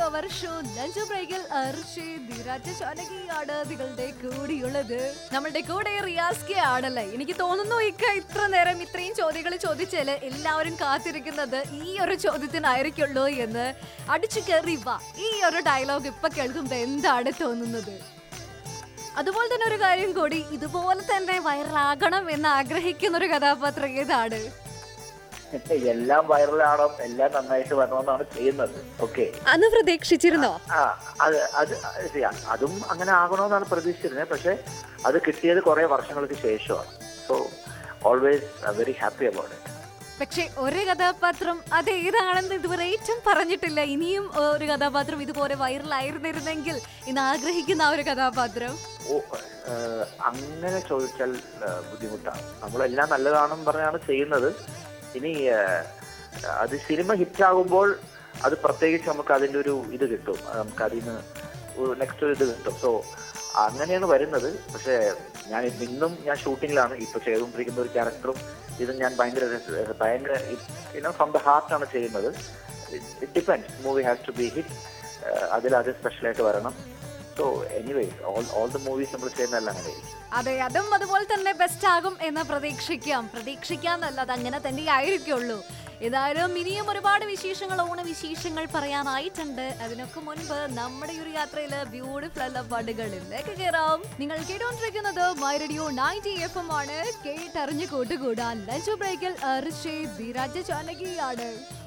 our show lunch ബ്രേക്കിൽ അർഷി ധീരാജ ചാനകിയാണ് നിങ്ങളുടെ കൂടിയുള്ളത് നമ്മളുടെ കൂടെ റിയാസ് കെ ആണല്ലേ എനിക്ക് തോന്നുന്നു ഇക്ക ഇത്ര നേരം ഇത്രയും ചോദ്യങ്ങൾ ചോദിച്ചാല് എല്ലാവരും കാത്തിരിക്കുന്നത് ഈ ഒരു ചോദ്യത്തിനായിരിക്കുള്ളൂ എന്ന് അടിച്ചു കയറി വാ ഈ ഒരു ഡയലോഗ് ഇപ്പൊ കേൾക്കുമ്പോ എന്താണ് തോന്നുന്നത് അതുപോലെ തന്നെ ഒരു കാര്യം കൂടി ഇതുപോലെ തന്നെ വൈറലാകണം എന്ന് ആഗ്രഹിക്കുന്ന ഒരു കഥാപാത്രം ഏതാണ് എല്ലാം വൈറലാണോ എല്ലാം നന്നായിട്ട് വരണമെന്നാണ് ചെയ്യുന്നത് ഓക്കെ അന്ന് പ്രതീക്ഷിച്ചിരുന്നോ ആ അത് അത് see, അതും അങ്ങനെ ആകണമെന്നാണ് പ്രതീക്ഷിച്ചിരുന്നത് പക്ഷെ അത് കിട്ടിയത് കുറെ വർഷങ്ങൾക്ക് ശേഷമാണ് so always very happy about it പക്ഷെ ഒരു കഥാപാത്രം അത് ഏതാണെന്ന് ഇതുവരെ ഏറ്റവും പറഞ്ഞിട്ടില്ല ഇനിയും ഒരു കഥാപാത്രം ഇതുപോലെ വൈറലായിരുന്നിരുന്നെങ്കിൽ ഇന്ന് ആഗ്രഹിക്കുന്ന ആ ഒരു കഥാപാത്രം ഓ ഏഹ്, അങ്ങനെ ചോദിച്ചാൽ ഏഹ്, ബുദ്ധിമുട്ടാണ് നമ്മളെല്ലാം നല്ലതാണെന്ന് പറഞ്ഞാണ് ചെയ്യുന്നത് ഇനി ഏഹ്, അത് സിനിമ ഹിറ്റാകുമ്പോൾ അത് പ്രത്യേകിച്ച് നമുക്ക് അതിൻ്റെ ഒരു ഇത് കിട്ടും അത് നമുക്ക് അതിൽ നിന്ന് നെക്സ്റ്റ് ഒരു ഇത് കിട്ടും സോ അങ്ങനെയാണ് വരുന്നത് പക്ഷേ ഞാൻ ഇന്നും ഞാൻ ഷൂട്ടിങ്ങിലാണ് ഇപ്പൊ ചെയ്തുകൊണ്ടിരിക്കുന്ന ഒരു ക്യാരക്ടറും ഇത് ഞാൻ ഭയങ്കര രസ- ഭയങ്കര യുനോ ഫ്രം ദ ഹാർട്ടാണ് ചെയ്യുന്നത് it depends movie has to be hit അതിൽ അത് സ്പെഷ്യലായിട്ട് വരണം so anyways all all the movies നമ്മൾ ചെയ്യുന്നതെല്ലാം അങ്ങനെ ആയിരിക്കും അതെ അതും അതുപോലെ തന്നെ ബെസ്റ്റ് ആകും എന്ന് പ്രതീക്ഷിക്കാം പ്രതീക്ഷിക്കാന്നല്ല അത് അങ്ങനെ തന്നെ ആയിരിക്കുള്ളൂ ഏതായാലും ഇനിയും ഒരുപാട് വിശേഷങ്ങൾ ഓണവിശേഷങ്ങൾ പറയാനായിട്ടുണ്ട് അതിനൊക്കെ മുൻപ് നമ്മുടെ ഈ ഒരു യാത്രയില് ബ്യൂട്ടിഫുൾ ഉള്ള പാട്ടുകളിലേക്ക് കയറാം നിങ്ങൾ കേട്ടോണ്ടിരിക്കുന്നത് my radio ninety F M ആണ് കേട്ടറിഞ്ഞു കൂട്ടുകൂടാൻ ലഞ്ച് ബ്രേക്കിൽ അർഷേ ധീരാജ ചാനകിയാണ്